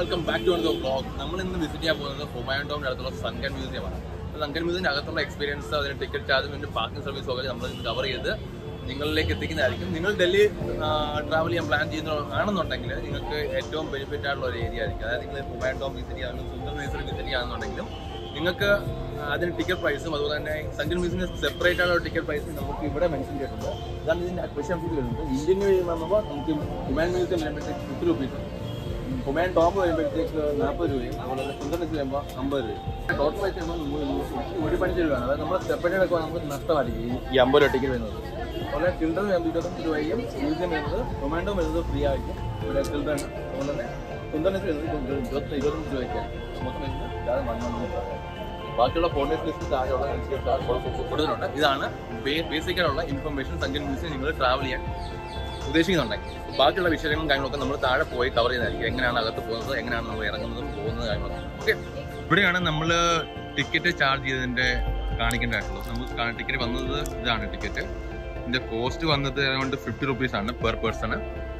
welcome back to the vlog നമ്മൾ ഇന്ന് visit ചെയ്യാൻ പോകുന്നത് ഹുമായൂൺ ടൗണിന് അടുത്തുള്ള സങ്കൻ മ്യൂസിയമാണ് സങ്കൻ മ്യൂസിയത്തിന്റെ അകത്തുള്ള എക്സ്പീരിയൻസ് അതിന് ടിക്കറ്റ് ചാർജും പിന്നെ പാർക്കിംഗ് സർവീസ് ഒക്കെ നമ്മൾ ഇന്ന് കവർ ചെയ്ത് നിങ്ങളിലേക്ക് എത്തിക്കുന്നതായിരിക്കും നിങ്ങൾ ഡൽഹി ട്രാവൽ ചെയ്യാൻ പ്ലാൻ ചെയ്യുന്നതാണെന്നുണ്ടെങ്കിൽ നിങ്ങൾക്ക് ഏറ്റവും ബെനിഫിറ്റ് ആയിട്ടുള്ള ഒരു ഏരിയ ആയിരിക്കും അതായത് നിങ്ങൾ ഹുമായൂൺ ടൗൺ വിസിറ്റ് ചെയ്യാനും സുന്ദർ മ്യൂസിയം വിസിറ്റ് ചെയ്യാണെന്നുണ്ടെങ്കിലും നിങ്ങൾക്ക് അതിന് ടിക്കറ്റ് പ്രൈസും അതുപോലെ തന്നെ സങ്കൻ മ്യൂസിയത്തിന് സെപ്പറേറ്റ് ആയിട്ടുള്ള ടിക്കറ്റ് പ്രൈസ് നമുക്ക് ഇവിടെ മെൻഷൻ ചെയ്തിട്ടുണ്ട് അതാണ് ഇതിന്റെ അഡ്മിഷൻ ഫീസ് വരുന്നത് ഇന്ത്യൻ വരുമ്പോൾ നമുക്ക് ഹുമാൻ മ്യൂസിയം വരുമ്പോഴത്തേക്ക് ഫിഫ്റ്റി റുപ്പീസ് ഹുമാൻ ടോപ്പ് വരുമ്പോഴത്തേക്ക് നാൽപ്പത് രൂപയും അതുപോലെ തന്നെ സുന്ദർനെസ് വരുമ്പോൾ അമ്പത് രൂപ ടോട്ടൽ പൈസ വരുമ്പോൾ ഒരു പഞ്ച് രൂപയാണ് അതായത് നമ്മൾ സെപ്പറേറ്റ് എടുക്കുമ്പോൾ നമുക്ക് നഷ്ടമായിരിക്കും ഈ- ഈ അമ്പത് രൂപ ടിക്കറ്റ് വരുന്നത് അതുപോലെ ചിൽഡ്രൻ വരുമ്പോൾ ഇരുപത്തഞ്ച് രൂപയും മ്യൂസിയം വരുന്നത് ഹുമാൻഡോ വരുന്നത് ഫ്രീ ആയിരിക്കും ഇവിടെ ചിൽഡ്രൻ അതുപോലെ തന്നെ സുന്ദർനെസ് വരുന്നത് ഇരുപത്തി ഇരുപത്തഞ്ച് രൂപയ്ക്കാണ് മൊത്തം വരുന്നത് ഇതാണ് വൺ മന്ത് ബാക്കിയുള്ള കോർഡിനേറ്റ് ലിസ്റ്റ് താഴെയുള്ള കൊടുത്തിട്ടുണ്ട് ഇതാണ് ബേസിക് ആയിട്ടുള്ള ഇൻഫർമേഷൻ സംഖ്യൻ മ്യൂസിയം നിങ്ങൾ ട്രാവൽ ചെയ്യാൻ ഉദ്ദേശിക്കുന്നുണ്ടെങ്കിൽ ബാക്കിയുള്ള വിഷയങ്ങളും കാര്യങ്ങളൊക്കെ നമ്മൾ താഴെ പോയി കവർ ചെയ്യുന്നതായിരിക്കും എങ്ങനെയാണ് അകത്ത് പോകുന്നത് എങ്ങനെയാണ് നമ്മൾ ഇറങ്ങുന്നതും പോകുന്നത് കാര്യങ്ങളൊക്കെ ഓക്കെ ഇവിടെയാണ് നമ്മൾ ടിക്കറ്റ് ചാർജ് ചെയ്തതിന്റെ കാണിക്കേണ്ടതായിട്ടുള്ളത് നമുക്ക് ടിക്കറ്റ് വന്നത് ഇതാണ് ടിക്കറ്റ് ഇതിന്റെ കോസ്റ്റ് വന്നത് അറൗണ്ട് ഫിഫ്റ്റി റുപ്പീസ് ആണ് പെർ പേഴ്സണ്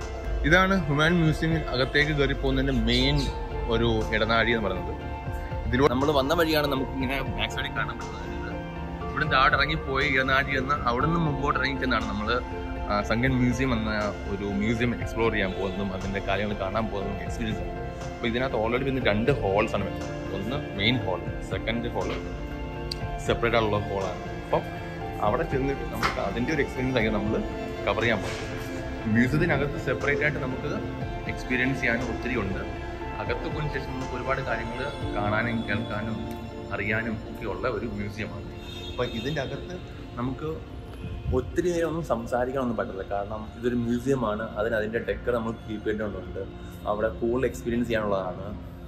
ഇതാണ് ഹ്യൂമാൻ മ്യൂസിയം അകത്തേക്ക് കയറി പോകുന്നതിന്റെ മെയിൻ ഒരു ഇടനാഴി എന്ന് പറയുന്നത് ഇതിലൂടെ നമ്മൾ വന്ന വഴിയാണ് നമുക്ക് ഇങ്ങനെ ബാക്ക് സൈഡിൽ കാണാൻ പറ്റുന്നത് ഇവിടെ താഴെ ഇറങ്ങി പോയി ഇടനാഴി എന്ന് അവിടെ നിന്ന് മുമ്പോട്ട് ഇറങ്ങി ചെന്നാണ് നമ്മൾ സംഗൻ മ്യൂസിയം എന്ന ഒരു മ്യൂസിയം എക്സ്പ്ലോർ ചെയ്യാൻ പോകുന്നതും അതിന്റെ കാര്യങ്ങൾ കാണാൻ പോകുന്നതും എക്സ്പീരിയൻസ് ആണ് അപ്പോൾ ഇതിനകത്ത് ഓൾറെഡി പിന്നെ രണ്ട് ഹോൾസ് ആണ് വരുന്നത് ഒന്ന് main hall second hall separate ആയിട്ടുള്ള ഹോളാണ് അപ്പം അവിടെ ചെന്നിട്ട് നമുക്ക് അതിന്റെ ഒരു എക്സ്പീരിയൻസ് ആയിരിക്കും നമ്മൾ കവർ ചെയ്യാൻ പോകുന്നത് മ്യൂസിയത്തിനകത്ത് സെപ്പറേറ്റ് ആയിട്ട് നമുക്ക് എക്സ്പീരിയൻസ് ചെയ്യാനും ഒത്തിരി ഉണ്ട് അകത്ത് പോയതിനു ശേഷം നമുക്ക് ഒരുപാട് കാര്യങ്ങൾ കാണാനും കേൾക്കാനും അറിയാനും ഒക്കെ ഉള്ള ഒരു മ്യൂസിയമാണ് അപ്പം ഇതിൻ്റെ അകത്ത് നമുക്ക് ഒത്തിരി നേരം ഒന്നും സംസാരിക്കാനൊന്നും പറ്റില്ല കാരണം ഇതൊരു മ്യൂസിയമാണ് അതിന് അതിൻ്റെ ഡെക്കർ നമ്മൾ കീപ്പ് ചെയ്യേണ്ടതുണ്ട് അവിടെ കൂടുതൽ എക്സ്പീരിയൻസ് ചെയ്യാനുള്ളതാണ്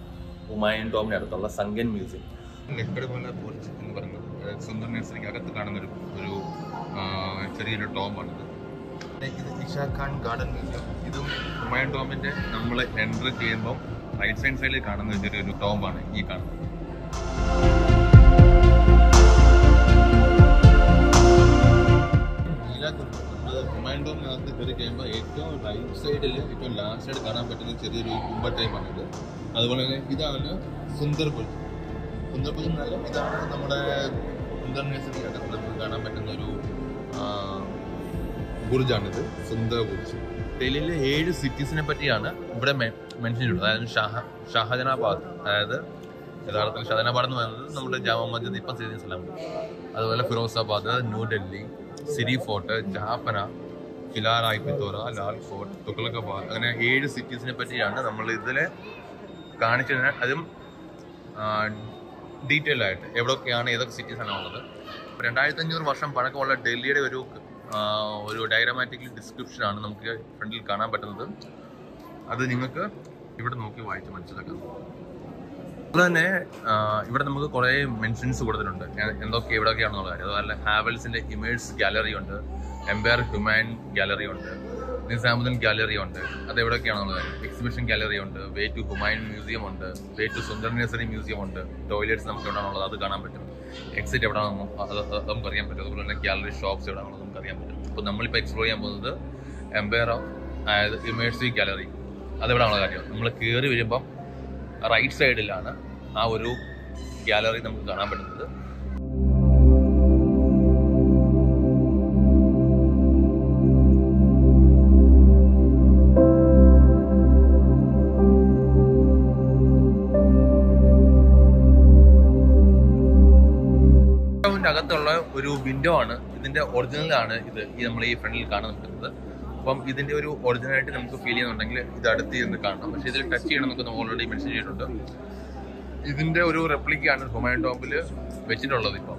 ഹുമായൻ ടോമിന് അടുത്തുള്ള സംഗൻ മ്യൂസിയം ലെക്കടുമല പോലീസ് എന്ന് പറയുന്നത് സുന്ദർ നഴ്സറിക്ക് അകത്ത് കാണുന്ന ഒരു ഒരു ചെറിയൊരു ടോമാണിത് ഇത് ഇഷാ ഖാൻ ഗാർഡൻ മ്യൂസിയം ഇതും ഹുമായൂൺ ടോമിന്റെ നമ്മൾ എൻട്രി ചെയ്യുമ്പോൾ റൈറ്റ് സൈഡ് സൈഡിൽ കാണുന്ന ചെറിയൊരു ടോമാണ് ഈ കാണുന്നത് ഹുമായൂൺ ടോമിനകത്ത് കയറി കഴിയുമ്പോൾ ഏറ്റവും റൈറ്റ് സൈഡിൽ ഏറ്റവും ലാസ്റ്റ് ആയിട്ട് കാണാൻ പറ്റുന്ന ചെറിയൊരു കുമ്പ ടൈപ്പാണിത് അതുപോലെ തന്നെ ഇതാണ് സുന്ദർപുൽ സുന്ദർപുൽ എന്നല്ല ഇതാണ് നമ്മുടെ സുന്ദർ നഴ്സറി അകത്ത് നമുക്ക് കാണാൻ പറ്റുന്ന ഒരു ആ, ബുർജാണിത് സുന്ദർ ബുർജ് ഡൽഹിയിലെ ഏഴ് സിറ്റീസിനെ പറ്റിയാണ് ഇവിടെ മെൻഷൻ ചെയ്തിട്ടുള്ളത് അതായത് ഷാഹ ഷാഹജനാബാദ് അതായത് യഥാർത്ഥത്തിൽ ഷഹജനാബാദ് എന്ന് പറയുന്നത് നമ്മുടെ ജാമ മസ്ജിദ് ഇപ്പം സ്ഥിതി സ്ഥലം അതുപോലെ Firozabad New Delhi Siri fort ജഹാപ്പന കിലാ Rai പിത്തോറ Lal fort Tughlakabad അങ്ങനെ ഏഴ് സിറ്റീസിനെ പറ്റിയാണ് നമ്മൾ ഇതിൽ കാണിച്ചത് അതും ഡീറ്റെയിൽ ആയിട്ട് എവിടെയൊക്കെയാണ് ഏതൊക്കെ സിറ്റീസ് ആണ് ഉള്ളത് രണ്ടായിരത്തി അഞ്ഞൂറ് വർഷം പഴക്കമുള്ള ഡൽഹിയുടെ ഒരു ആ, ഒരു ഡയഗ്രമാറ്റിക് ഡിസ്ക്രിപ്ഷൻ ആണ് നമുക്ക് ഫ്രണ്ടിൽ കാണാൻ പറ്റുന്നത് അത് നിങ്ങൾക്ക് ഇവിടെ നോക്കി വായിച്ച് മനസ്സിലാക്കാം അതുപോലെ തന്നെ ആ, ഇവിടെ നമുക്ക് കുറേ മെൻഷൻസ് കൊടുത്തിട്ടുണ്ട് ഞാൻ- എന്തൊക്കെ എവിടെയൊക്കെയാണെന്നുള്ള കാര്യം അതുപോലെ ഹാവൽസിന്റെ ഇമേഴ്സ് ഗാലറി ഉണ്ട് എംപയർ ഹ്യൂമാൻ ഗാലറി ഉണ്ട് നിസാമുദ്ദീൻ ഗാലറി ഉണ്ട് അത് എവിടെയൊക്കെയാണെന്നുള്ള കാര്യം എക്സിബിഷൻ ഗാലറി ഉണ്ട് വേ ടു ഹുമായൂൺ മ്യൂസിയം ഉണ്ട് way to Sunder nursery museum ഉണ്ട് ടോയ്ലറ്റ്സ് നമുക്ക് എവിടെയാണുള്ളത് അത് കാണാൻ പറ്റും എക്സിറ്റ് എവിടെയാണെന്ന് അത് അത് നമുക്ക് അറിയാൻ പറ്റും അതുപോലെ തന്നെ ഗാലറി ഷോപ്സ് എവിടെയാണെന്ന് നമുക്ക് അറിയാൻ പറ്റും അപ്പോൾ നമ്മളിപ്പോൾ എക്സ്പ്ലോർ ചെയ്യാൻ പോകുന്നത് എംപയർ ഓഫ് അതായത് ഇമേഴ്സീവ് ഗാലറി അതെവിടെയാണുള്ള കാര്യം നമ്മൾ കയറി വരുമ്പം റൈറ്റ് സൈഡിലാണ് ആ ഒരു ഗാലറി നമുക്ക് കാണാൻ പറ്റുന്നത് ഇതിന്റെ അകത്തുള്ള ഒരു വിൻഡോ ആണ് ഇതിന്റെ ഒറിജിനൽ ആണ് ഇത് ഈ നമ്മൾ ഈ ഫ്രണ്ടിൽ കാണാൻ പറ്റുന്നത് അപ്പം ഇതിന്റെ ഒരു ഒറിജിനൽ ആയിട്ട് നമുക്ക് ഫീൽ ചെയ്യുന്നുണ്ടെങ്കിൽ ഇത് അടുത്ത് ഇരുന്ന് കാണണം പക്ഷെ ഇതിൽ ടച്ച് ചെയ്യണം എന്നൊക്കെ ഓൾറെഡി മെൻഷൻ ചെയ്തിട്ടുണ്ട് ഇതിന്റെ ഒരു റെപ്ലിക്കാണ് ഹുമായൂൺ ടോപ്പിൽ വെച്ചിട്ടുള്ളത് ഇപ്പം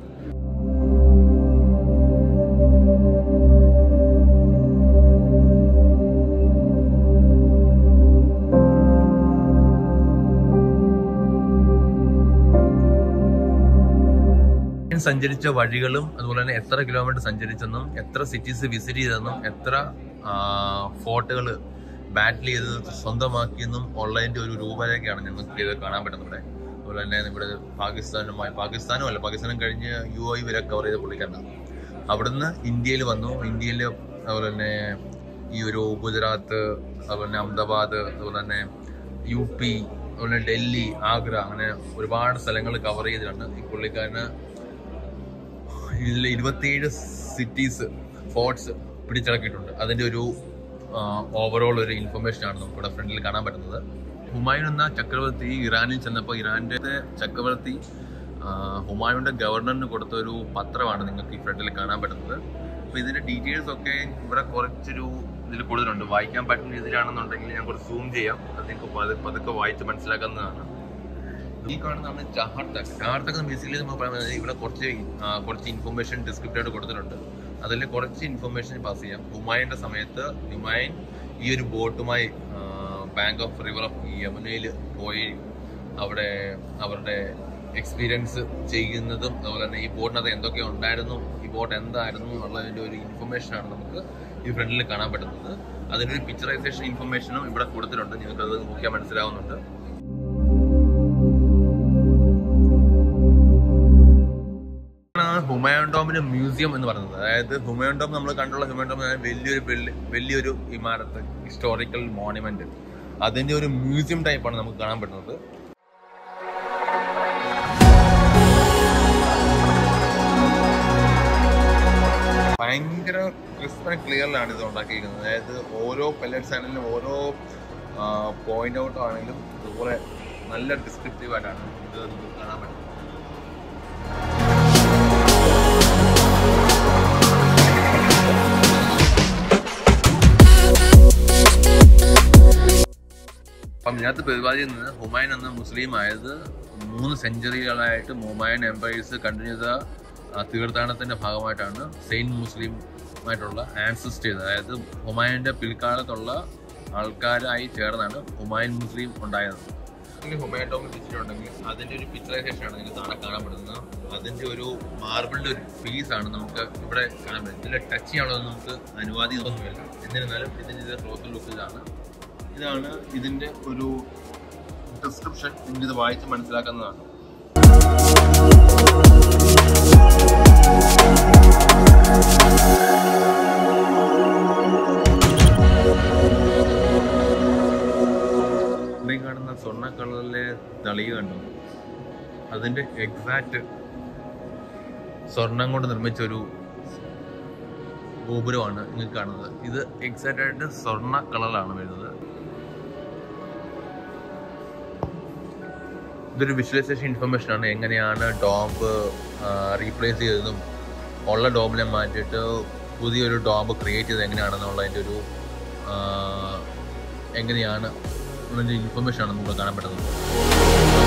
ഞാൻ സഞ്ചരിച്ച വഴികളും അതുപോലെ തന്നെ എത്ര കിലോമീറ്റർ സഞ്ചരിച്ചെന്നും എത്ര സിറ്റീസ് വിസിറ്റ് ചെയ്തെന്നും എത്ര ഫോർട്ടുകൾ ബാറ്റിൽ ചെയ്ത് സ്വന്തമാക്കിയെന്നും ഉള്ളതിന്റെ ഒരു രൂപരേഖയാണ് ഞങ്ങൾക്ക് ഇത് കാണാൻ പറ്റുന്നത് ഇവിടെ അതുപോലെ തന്നെ ഇവിടെ പാകിസ്ഥാനുമായി പാകിസ്ഥാനും അല്ല പാകിസ്ഥാനും കഴിഞ്ഞ് യു ഐ വരെ കവർ ചെയ്ത പുള്ളിക്കാരനാണ് അവിടുന്ന് ഇന്ത്യയിൽ വന്നു ഇന്ത്യയിൽ അതുപോലെ തന്നെ ഈ ഒരു ഗുജറാത്ത് അതുപോലെ തന്നെ അഹമ്മദാബാദ് അതുപോലെ തന്നെ യു പി അതുപോലെ ഡൽഹി ആഗ്ര അങ്ങനെ ഒരുപാട് സ്ഥലങ്ങൾ കവർ ചെയ്തിട്ടുണ്ട് ഈ പുള്ളിക്കാരന് ഇതിൽ ഇരുപത്തിയേഴ് സിറ്റീസ് ഫോർട്സ് പിടിച്ചടക്കിയിട്ടുണ്ട് അതിന്റെ ഒരു ഓവറോൾ ഒരു ഇൻഫർമേഷൻ ആണ് നമുക്ക് ഇവിടെ ഫ്രണ്ടിൽ കാണാൻ പറ്റുന്നത് ഹുമായൂൺ എന്ന ചക്രവർത്തി ഇറാനിൽ ചെന്നപ്പോൾ ഇറാന്റെ ചക്രവർത്തി ആ, ഹുമായൂണിന്റെ ഗവർണറിന് കൊടുത്ത ഒരു പത്രമാണ് നിങ്ങൾക്ക് ഈ ഫ്രണ്ടിൽ കാണാൻ പറ്റുന്നത് അപ്പൊ ഇതിന്റെ ഡീറ്റെയിൽസ് ഒക്കെ ഇവിടെ കുറച്ചൊരു ഇതിൽ കൂടുതലുണ്ട് വായിക്കാൻ പറ്റുന്ന രീതിയിലാണെന്നുണ്ടെങ്കിൽ ഞാൻ കുറച്ച് സൂം ചെയ്യാം അത് നിങ്ങൾക്ക് പതു- പതുക്കെ വായിച്ച് മനസ്സിലാക്കുന്നതാണ് ഈ കാണുന്നതാണ് ചാർ തക് ചാർ തക് ബേസിക്കലി നമ്മൾ പറയുന്നത് ഇവിടെ കുറച്ച് ആ, കുറച്ച് ഇൻഫർമേഷൻ ഡിസ്ക്രിപ്റ്റ് ആയിട്ട് കൊടുത്തിട്ടുണ്ട് അതിൽ കുറച്ച് ഇൻഫർമേഷൻ പാസ് ചെയ്യാം ഹുമായൂന്റെ സമയത്ത് ഹുമായൂൻ ഈ ഒരു ബോട്ടുമായി ബാങ്ക് ഓഫ് റിവർ ഓഫ് യമുനയിൽ പോയി അവിടെ അവരുടെ എക്സ്പീരിയൻസ് ചെയ്യുന്നതും അതുപോലെ തന്നെ ഈ ബോട്ടിനകത്ത് എന്തൊക്കെ ഉണ്ടായിരുന്നു ഈ ബോട്ട് എന്തായിരുന്നു എന്നുള്ളതിന്റെ ഒരു ഇൻഫർമേഷൻ ആണ് നമുക്ക് ഈ ഫ്രണ്ടിൽ കാണാൻ പറ്റുന്നത് അതിന്റെ ഒരു പിക്ചറൈസേഷൻ ഇൻഫർമേഷനും ഇവിടെ കൊടുത്തിട്ടുണ്ട് നിങ്ങൾക്ക് അത് നോക്കിയാൽ മനസ്സിലാവുന്നുണ്ട് ആണ് ഹുമായൂൺ ഡോമിന്റെ മ്യൂസിയം എന്ന് പറയുന്നത് അതായത് ഹുമായൂൺ ഡോം നമ്മൾ കണ്ടുള്ള ഹുമായൂൺ ഡോം എന്ന് പറഞ്ഞാൽ വലിയൊരു ബിൽഡ് വലിയൊരു ഇമാരത്ത് ഹിസ്റ്റോറിക്കൽ മോണുമെന്റ് അതിന്റെ ഒരു മ്യൂസിയം ടൈപ്പാണ് നമുക്ക് കാണാൻ പറ്റുന്നത് ഭയങ്കര ക്രിസ്പ് ആൻഡ് ക്ലിയറിലാണ് ഇത് ഉണ്ടാക്കിയിരിക്കുന്നത് അതായത് ഓരോ പെല്ലറ്റ്സ് ആണെങ്കിലും ഓരോ പോയിന്റ് ഔട്ട് ആണെങ്കിലും അതുപോലെ നല്ല ഡിസ്ക്രിപ്റ്റീവ് ആയിട്ടാണ് ഇത് നമുക്ക് കാണാൻ പറ്റുന്നത് അപ്പം ഇതിനകത്ത് പ്രതിപാദിക്കുന്നത് ഹുമായൂൺ എന്ന മുസ്ലിം ആയത് മൂന്ന് സെഞ്ചുറികളായിട്ട് ഹുമായൂൺ എംപയേഴ്സ് കണ്ടിന്യൂ ചെയ്ത ആ, തീർത്ഥാടനത്തിന്റെ ഭാഗമായിട്ടാണ് സെയിന്റ് മുസ്ലിം ആയിട്ടുള്ള ആൻസിസ്റ്റ് ചെയ്തത് അതായത് ഹുമായൂന്റെ പിൽക്കാലത്തുള്ള ആൾക്കാരായി ചേർന്നാണ് ഹുമായൂൺ മുസ്ലിം ഉണ്ടായത് ഹുമായൂൺ ടോം വെച്ചിട്ടുണ്ടെങ്കിൽ അതിന്റെ ഒരു പിക്ചറൈസേഷൻ ആണ് നിങ്ങൾക്ക് താഴെ കാണപ്പെടുന്നത് അതിന്റെ ഒരു മാർബിളിന്റെ ഒരു പീസ് ആണ് നമുക്ക് ഇവിടെ കാണാൻ പറ്റുന്നത് ഇതിൽ ടച്ച് ചെയ്യാനുള്ളത് നമുക്ക് അനുവാദിയൊന്നുമില്ല എന്നിരുന്നാലും ഇതിന്റെ ക്ലോസർ ലുക്ക് ഇതാണ് ഇതാണ് ഇതിന്റെ ഒരു ഡിസ്ക്രിപ്ഷൻ നിങ്ങൾക്ക് ഇത് വായിച്ച് മനസ്സിലാക്കുന്നതാണ് ഇവിടെ ഈ കാണുന്ന സ്വർണ്ണ കളറിലെ തളിക കണ്ടു അതിന്റെ എക്സാക്ട് സ്വർണം കൊണ്ട് നിർമ്മിച്ച ഒരു ഗോപുരമാണ് നിങ്ങൾക്ക് കാണുന്നത് ഇത് എക്സാക്റ്റ് ആയിട്ട് സ്വർണ്ണ കളറിലാണ് വരുന്നത് ഇതൊരു വിഷ്വലൈസേഷൻ ഇൻഫർമേഷൻ ആണ് എങ്ങനെയാണ് ഡോംബ് റീപ്ലേസ് ചെയ്തതും ഉള്ള ഡോമിനെ മാറ്റിയിട്ട് പുതിയൊരു ഡോംബ് ക്രിയേറ്റ് ചെയ്തത് എങ്ങനെയാണെന്നുള്ളതിൻ്റെ ഒരു ആ, എങ്ങനെയാണ് ഉള്ളതിൻ്റെ ഇൻഫർമേഷൻ ആണ് നമുക്ക് കാണാൻ പറ്റുന്നത്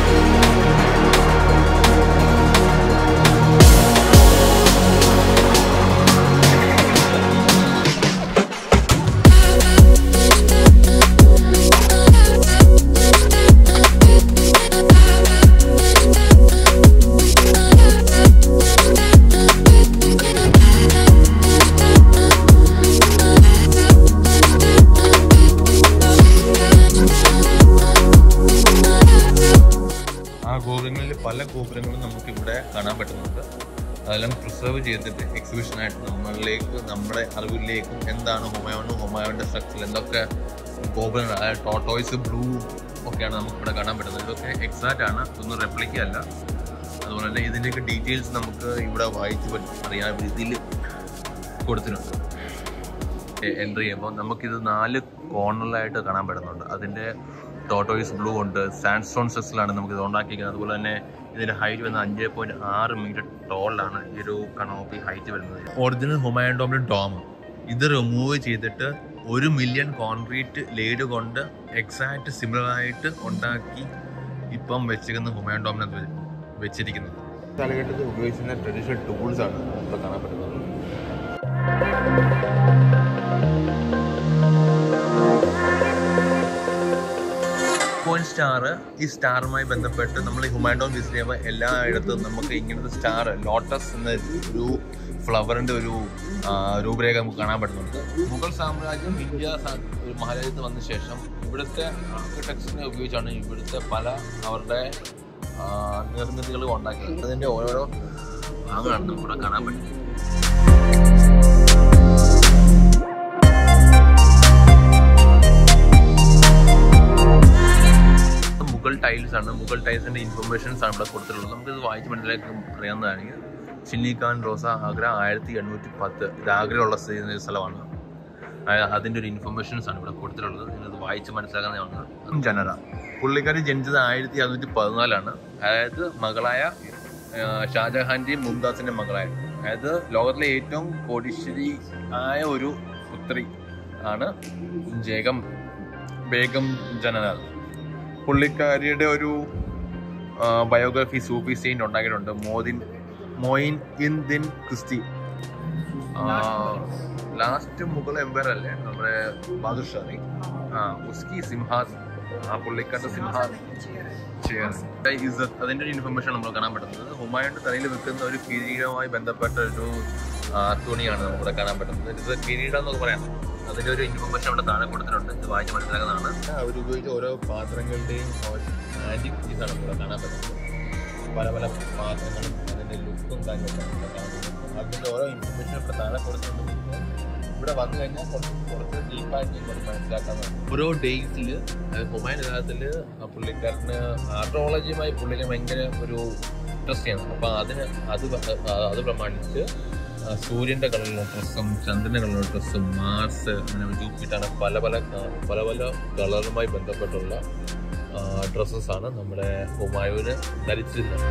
ആ ഗോപുരങ്ങളിൽ പല ഗോപുരങ്ങളും നമുക്ക് ഇവിടെ കാണാൻ പറ്റുന്നുണ്ട് അതെല്ലാം പ്രിസർവ് ചെയ്തിട്ട് എക്സിബിഷനായിട്ട് നമ്മളിലേക്ക് നമ്മുടെ അറിവിലേക്കും എന്താണ് ഹുമായോണും ഹുമായോന്റെ സ്ട്രക്ചർ എന്തൊക്കെ ഗോപുരങ്ങൾ അതായത് ടോട്ടോയ്സ് ബ്ലൂ ഒക്കെയാണ് നമുക്ക് ഇവിടെ കാണാൻ പറ്റുന്നത് ഇതൊക്കെ എക്സാക്റ്റ് ആണ് ഇതൊന്നും റെപ്ലിക്ക അല്ല അതുപോലെ തന്നെ ഇതിൻ്റെയൊക്കെ ഡീറ്റെയിൽസ് നമുക്ക് ഇവിടെ വായിച്ച് പറ്റി- അറിയാൻ രീതിയിൽ കൊടുത്തിട്ടുണ്ട് എൻട്രി ചെയ്യുമ്പോൾ നമുക്കിത് നാല് കോർണറിലായിട്ട് കാണാൻ പറ്റുന്നുണ്ട് അതിൻ്റെ ടോട്ടോയിസ് ബ്ലൂ ഉണ്ട് സാൻഡ്സ്റ്റോൺ സെസ്സിലാണ് നമുക്ക് ഇത് ഉണ്ടാക്കിയിരിക്കുന്നത് അതുപോലെ തന്നെ ഇതിൻ്റെ ഹൈറ്റ് വരുന്നത് അഞ്ച് പോയിന്റ് ആറ് മീറ്റർ ടോളിലാണ് ഈ ഒരു കണോപ്പി ഹൈറ്റ് വരുന്നത് ഒറിജിനൽ ഹുമായൂൺ ഡോമിൻ്റെ ഡോം ഇത് റിമൂവ് ചെയ്തിട്ട് ഒരു മില്യൺ കോൺക്രീറ്റ് ലേഡ് കൊണ്ട് എക്സാക്ട് സിമിലർ ആയിട്ട് ഉണ്ടാക്കി ഇപ്പം വെച്ചിരിക്കുന്ന ഹുമായൂൺ ഡോമിനകത്ത് വെച്ചിരിക്കുന്നത് കാലഘട്ടത്തിൽ ഉപയോഗിച്ചിരുന്ന ട്രഡീഷണൽ ടൂൾസ് ആണ് ഇപ്പോൾ കാണാൻ പറ്റുന്നത് പോയിന്റ് സ്റ്റാർ ഈ സ്റ്റാറുമായി ബന്ധപ്പെട്ട് നമ്മൾ ഈ ഹുമാൻഡോൺ വിസിറ്റ് ചെയ്യുമ്പോൾ എല്ലായിടത്തും നമുക്ക് ഇങ്ങനത്തെ സ്റ്റാർ ലോട്ടസ് എന്ന ഒരു ഫ്ലവറിന്റെ ഒരു ആ, രൂപരേഖ നമുക്ക് കാണാൻ പറ്റുന്നുണ്ട് മുഗൾ സാമ്രാജ്യം ഇന്ത്യ സാ- ഒരു മഹാരാജ്യത്ത് വന്ന ശേഷം ഇവിടുത്തെ ആർക്കിടെക്ചറിനെ ഉപയോഗിച്ചാണ് ഇവിടുത്തെ പല അവരുടെ ആ, നിർമ്മിതികളും ഉണ്ടാക്കിയത് അതിന്റെ ഓരോരോ ഭാഗങ്ങളാണ് നമുക്ക് ഇവിടെ കാണാൻ പറ്റുന്നത് മുഗൾ ടൈൽസ് ആണ് മുഗൾ ടൈൽസിന്റെ ഇൻഫർമേഷൻസ് ആണ് ഇവിടെ കൊടുത്തിട്ടുള്ളത് നമുക്ക് ഇത് വായിച്ച് മനസ്സിലാക്കി അറിയാവുന്നതാണെങ്കിൽ ചിന്നി ഖാൻ റോസ ആഗ്ര ആയിരത്തി എണ്ണൂറ്റി പത്ത് ഇത് ആഗ്രയുള്ള സ്ഥിതി ചെയ്യുന്ന ഒരു സ്ഥലമാണ് അതായത് അതിന്റെ ഒരു ഇൻഫർമേഷൻസ് ആണ് ഇവിടെ കൊടുത്തിട്ടുള്ളത് നിങ്ങളത് വായിച്ച് മനസ്സിലാക്കാവുന്നതാണ് ജനറ പുള്ളിക്കാരി ജനിച്ചത് ആയിരത്തി അറുന്നൂറ്റി പതിനാലാണ് അതായത് മകളായ ആ, ഷാജഹാന്റെയും മുംതാസിന്റെയും മകളായ അതായത് ലോകത്തിലെ ഏറ്റവും കോടീശ്വരി ആയ ഒരു പുത്രി ആണ് ജേഗം ബേഗം ജനറൽ പുള്ളിക്കാരിയുടെ ഒരു ബയോഗ്രഫി സൂഫി സെയിൻ ഉണ്ടാക്കിയിട്ടുണ്ട് മോദിൻ Moinuddin Chishti last Mughal empire അല്ലേ നമ്മുടെ ബഹാദുർ ഷാറി ആ ഉസ്കി സിംഹാസ് ആ പുള്ളിക്കാരുടെ സിംഹാസ് ഇസത്ത് അതിന്റെ ഒരു ഇൻഫർമേഷൻ നമ്മൾ കാണാൻ പറ്റുന്നത് ഹുമായൂന്റെ തലയിൽ വെക്കുന്ന ഒരു കിരീടവുമായി ബന്ധപ്പെട്ട ഒരു ആ, തുണിയാണ് നമുക്കിവിടെ കാണാൻ പറ്റുന്നത് ഇത് കിരീടം എന്നൊക്കെ പറയാം അതിന്റെ ഒരു ഇൻഫർമേഷൻ അവിടെ താഴെ കൊടുത്തിട്ടുണ്ട് ഇത് വായിച്ച് മനസ്സിലാക്കുന്നതാണ് അവർ ഉപയോഗിച്ച ഓരോ പാത്രങ്ങളുടെയും ആന്റിക് പീസാണ് ഇവിടെ കാണാൻ പറ്റുന്നത് പല പല പാത്രങ്ങളും അതിന്റെ ലുക്കും കാര്യങ്ങളൊക്കെ ഇവിടെ കാണുന്നത് അതിന്റെ ഓരോ ഇൻഫർമേഷൻ ഇവിടെ താഴെ കൊടുത്തിട്ടുണ്ട് ഇവിടെ വന്നു കഴിഞ്ഞാൽ കുറച്ച് കുറച്ച് ഡീപ്പായിട്ട് നമുക്ക് മനസ്സിലാക്കാവുന്നതാണ് ഓരോ ഡേയ്സിൽ ഹുമായൂൺ കാലത്തിൽ പുള്ളിക്കാരന് ആർട്രോളജിയുമായി പുള്ളിക്ക് ഭയങ്കര ഒരു ഇൻട്രസ്റ്റ് ആണ് അപ്പൊ അതിന് അത് വ- അത് പ്രമാണിച്ച് ആ, സൂര്യന്റെ കളറിലുള്ള ഡ്രസ്സും ചന്ദ്രന്റെ കളറിലുള്ള ഡ്രസ്സും മാർസ് അങ്ങനെ ജൂപ്പിറ്റർ പല പല ആ, പല പല കളറുമായി ബന്ധപ്പെട്ടുള്ള ഡ്രസ്സസ് ആണ് നമ്മുടെ ഹുമായൂന് ധരിച്ചിരുന്നത്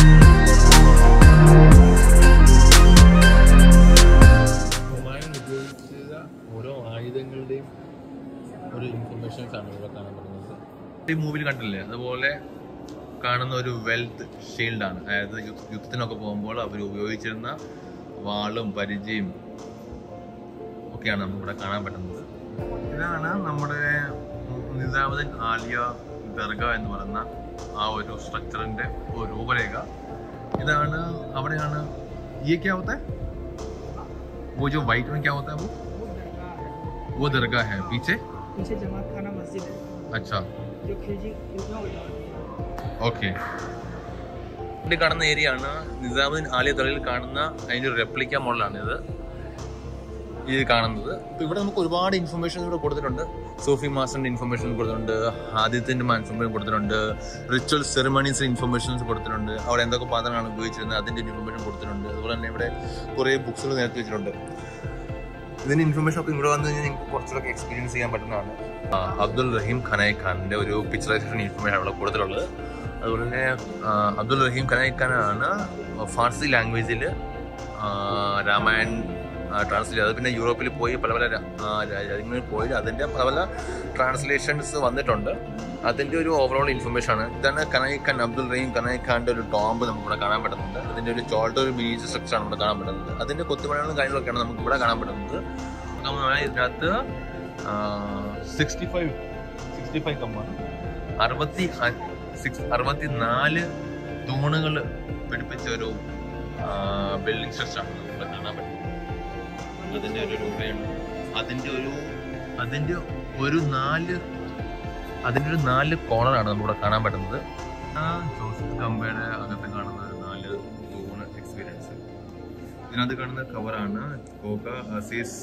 ഹുമായൂൺ ഉപയോഗിച്ച ഓരോ ആയുധങ്ങളുടെയും ഒരു ഇൻഫർമേഷൻസ് ആണ് ഇവിടെ കാണാൻ പറ്റുന്നത് ഈ മൂവിയിൽ കണ്ടില്ലേ അതുപോലെ കാണുന്ന ഒരു വെൽത്ത് ഷീൽഡ് ആണ് അതായത് യുദ്ധ- യുദ്ധത്തിനൊക്കെ പോകുമ്പോൾ അവർ ഉപയോഗിച്ചിരുന്ന വാളും പരിചയും ഒക്കെയാണ് നമുക്ക് ഇവിടെ കാണാൻ പറ്റുന്നത് ഇതാണ് നമ്മുടെ നിസാമുദ്ദീൻ ആലിയ ദർഗ എന്ന് പറയുന്ന ആ ഒരു സ്ട്രക്ചറിന്റെ ഒരു രൂപരേഖ ഇതാണ് അവിടെയാണ് ഈ क्या होता है वो जो वाइट में क्या होता है वो वो दरगाह है पीछे पीछे जमात खाना मस्जिद है अच्छा जो खिलजी खिलजियों को जमात ഓക്കെ ഇവിടെ കാണുന്ന ഏരിയ ആണ് നിസാമുദ്ദീൻ ആലിയ ദളിൽ കാണുന്ന അതിന്റെ ഒരു റെപ്ലിക്ക മോഡലാണ് ഇത് ഇത് കാണുന്നത് ഇപ്പൊ ഇവിടെ നമുക്ക് ഒരുപാട് ഇൻഫർമേഷൻ ഇവിടെ കൊടുത്തിട്ടുണ്ട് സോഫി മാസ്റ്ററിന്റെ ഇൻഫർമേഷൻ കൊടുത്തിട്ടുണ്ട് ആദിത്യന്റെ ഇൻഫർമേഷൻ കൊടുത്തിട്ടുണ്ട് റിച്വൽ സെറിമണീസ് ഇൻഫർമേഷൻസ് കൊടുത്തിട്ടുണ്ട് അവിടെ എന്തൊക്കെ പാത്രങ്ങളാണ് ഉപയോഗിച്ചിരുന്നത് അതിന്റെ ഇൻഫർമേഷൻ കൊടുത്തിട്ടുണ്ട് അതുപോലെ തന്നെ ഇവിടെ കുറെ ബുക്സുകൾ നേരത്തെ വെച്ചിട്ടുണ്ട് ഇതിന്റെ ഇൻഫർമേഷൻ ഒക്കെ ഇവിടെ വന്നു കഴിഞ്ഞാൽ നിങ്ങൾക്ക് കുറച്ചുകൂടെ എക്സ്പീരിയൻസ് ചെയ്യാൻ പറ്റുന്നതാണ് ആ, അബ്ദുൾ റഹീം ഖനായ് ഖാന്റെ ഒരു പിക്ചറൈസേഷൻ ഇൻഫർമേഷൻ അവിടെ കൊടുത്തിട്ടുള്ളത് അതുപോലെ തന്നെ ആ, അബ്ദുൾ റഹീം ഖനായ് ഖാനാണ് ഫാർസി ലാംഗ്വേജിൽ രാമായൺ ട്രാൻസ്ലേറ്റ് അത് പിന്നെ യൂറോപ്പിൽ പോയി പല പല രാ- ആ, രാ- രാജ്യങ്ങളിൽ പോയി അതിന്റെ പല പല ട്രാൻസ്ലേഷൻസ് വന്നിട്ടുണ്ട് അതിന്റെ ഒരു ഓവറോൾ ഇൻഫർമേഷൻ ആണ് ഇതാണ് കനായ് ഖാൻ അബ്ദുൾ റഹീം കനായ് ഖാന്റെ ഒരു ടോംബ് നമുക്ക് ഇവിടെ കാണാൻ പറ്റുന്നുണ്ട് അതിന്റെ ഒരു ചോൾട്ട് ഒരു മിനിയേച്ചർ സ്ട്രക്ചർ ആണ് ഇവിടെ കാണാൻ പറ്റുന്നത് അതിന്റെ കൊത്തുപണികളും കാര്യങ്ങളൊക്കെയാണ് നമുക്ക് ഇവിടെ കാണാൻ പറ്റുന്നത് നമ്മൾ ഇതിനകത്ത് സിക്സ്റ്റി ഫൈവ് സിക്സ്റ്റി ഫൈവ് കമ്മാണ് അറുപത്തി സിക്സ് അറുപത്തി നാല് തൂണുകൾ പിടിപ്പിച്ച ഒരു ബിൽഡിംഗ് സ്ട്രക്ചർ ആണ് നമുക്ക് ഇവിടെ കാണാൻ പറ്റുന്നത് അതിന്റെ ഒരു രൂപയാണ് അതിന്റെ ഒരു അതിന്റെ ഒരു നാല് അതിന്റെ ഒരു നാല് കോണറാണ് നമ്മളിവിടെ കാണാൻ പറ്റുന്നത് ആ ജോസഫ് കമ്പയുടെ അകത്ത് കാണുന്ന ഒരു നാല് തൂണ് എക്സ്പീരിയൻസ് ഇതിനകത്ത് കാണുന്ന കവറാണ് കോക്ക അസീസ്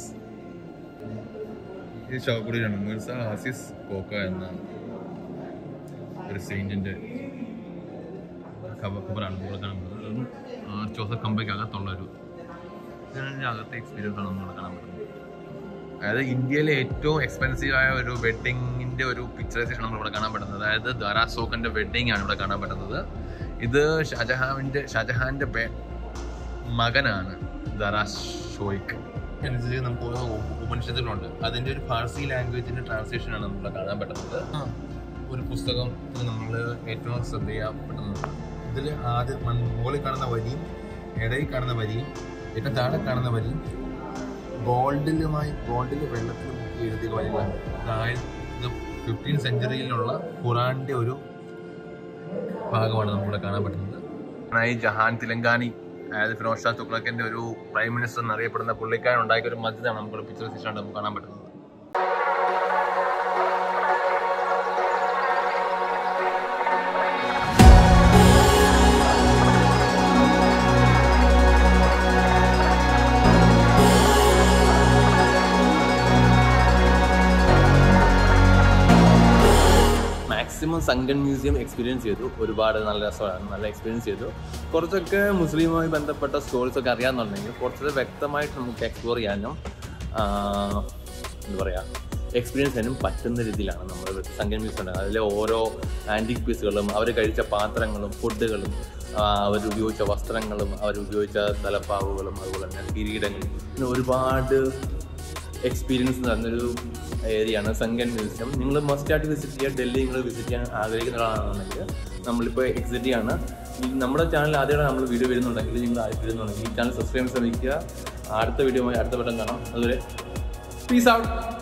ഇത് ചാവക്കുടിയിലാണ് മിർസ അസീസ് കോക്ക എന്ന ഒരു സെയിന്റിന്റെ കവറാണ് ഇവിടെ കാണുന്നത് അതും ആ, ജോസഫ് കമ്പയ്ക്ക് അകത്തുള്ള ഒരു ഇതിന്റെ അകത്തെ എക്സ്പീരിയൻസ് ആണ് നമ്മൾ കാണാൻ പറ്റുന്നത് അതായത് ഇന്ത്യയിലെ ഏറ്റവും എക്സ്പെൻസീവ് ആയ ഒരു വെഡിങ്ങിന്റെ ഒരു പിക്ചറൈസേഷൻ നമ്മൾ ഇവിടെ കാണാൻ പറ്റുന്നത് അതായത് ദാരാ സോഖന്റെ വെഡിങ് ആണ് ഇവിടെ കാണാൻ പറ്റുന്നത് ഇത് ഷാജഹാന്റെ ഷാജഹാന്റെ പേ- മകനാണ് ദാരാ ഷോയ്ക്ക് അനുസരിച്ച് നമുക്ക് ഓരോ ഉപനിഷത്തുകളുണ്ട് അതിന്റെ ഒരു ഫാർസി ലാംഗ്വേജിന്റെ ട്രാൻസ്ലേഷൻ ആണ് നമ്മൾ കാണാൻ പറ്റുന്നത് ഒരു പുസ്തകം നമ്മൾ ഏറ്റവും ശ്രദ്ധയപ്പെടുന്നത് ഇതിൽ ആദ്യം മൺ- മുകളിൽ കാണുന്ന വരിയും ഇടയിൽ കാണുന്ന വരിയും ഏറ്റവും താഴെ കാണുന്ന വരിയും ഗോൾഡിലുമായി ഗോൾഡിൽ വെള്ളത്തിൽ മുക്കി എഴുതിയ വരികളാണ് അതായത് ഇത് ഫിഫ്റ്റീൻ സെഞ്ചുറിയിലുള്ള ഖുറാന്റെ ഒരു ഭാഗമാണ് നമുക്കിവിടെ കാണാൻ പറ്റുന്നത് ഈ ജഹാൻ തിലങ്കാനി അതായത് ഫിറോസ് ഷാ തുഗ്ലക്കിന്റെ ഒരു പ്രൈം മിനിസ്റ്റർ എന്നറിയപ്പെടുന്ന പുള്ളിക്കാരൻ ഉണ്ടാക്കിയ ഒരു മസ്ജിദാണ് നമുക്ക് പിക്ചർ ശേഷമാണ് നമുക്ക് കാണാൻ പറ്റുന്നത് മാക്സിമം സങ്കൻ മ്യൂസിയം എക്സ്പീരിയൻസ് ചെയ്തു ഒരുപാട് നല്ല രസമാണ് നല്ല എക്സ്പീരിയൻസ് ചെയ്തു കുറച്ചൊക്കെ മുസ്ലിമുമായി ബന്ധപ്പെട്ട സ്റ്റോറീസ് ഒക്കെ അറിയാമെന്നുണ്ടെങ്കിൽ കുറച്ചുകൂടെ വ്യക്തമായിട്ട് നമുക്ക് എക്സ്പ്ലോർ ചെയ്യാനും ആ, എന്താ പറയുക എക്സ്പീരിയൻസ് ചെയ്യാനും പറ്റുന്ന രീതിയിലാണ് നമ്മൾ സങ്കൻ മ്യൂസിയം ഉണ്ടാകുന്നത് അതിലെ ഓരോ ആൻറ്റിക് പീസുകളും അവർ കഴിച്ച പാത്രങ്ങളും ഫുഡുകളും അവർ ഉപയോഗിച്ച വസ്ത്രങ്ങളും അവർ ഉപയോഗിച്ച തലപ്പാവുകളും അതുപോലെ തന്നെ കിരീടങ്ങളും പിന്നെ ഒരുപാട് എക്സ്പീരിയൻസ് നടന്നൊരു ഏരിയയാണ് സങ്കൻ മ്യൂസിയം നിങ്ങൾ മസ്റ്റ് ആയിട്ട് വിസിറ്റ് ചെയ്യുക ഡൽഹി നിങ്ങൾ വിസിറ്റ് ചെയ്യാൻ ആഗ്രഹിക്കുന്ന ഒരാളാണെന്നുണ്ടെങ്കിൽ നമ്മളിപ്പോൾ എക്സിറ്റ് ചെയ്യാണ് ഈ നമ്മുടെ ചാനൽ ആദ്യമാണ് നമ്മൾ വീഡിയോ വരുന്നുണ്ടെങ്കിൽ നിങ്ങൾ ആദ്യം വരുന്നുണ്ടെങ്കിൽ ഈ ചാനൽ സബ്സ്ക്രൈബ് ശ്രമിക്കുക അടുത്ത വീഡിയോ അടുത്ത വട്ടം കാണാം അതുവരെ പീസ് ഔട്ട്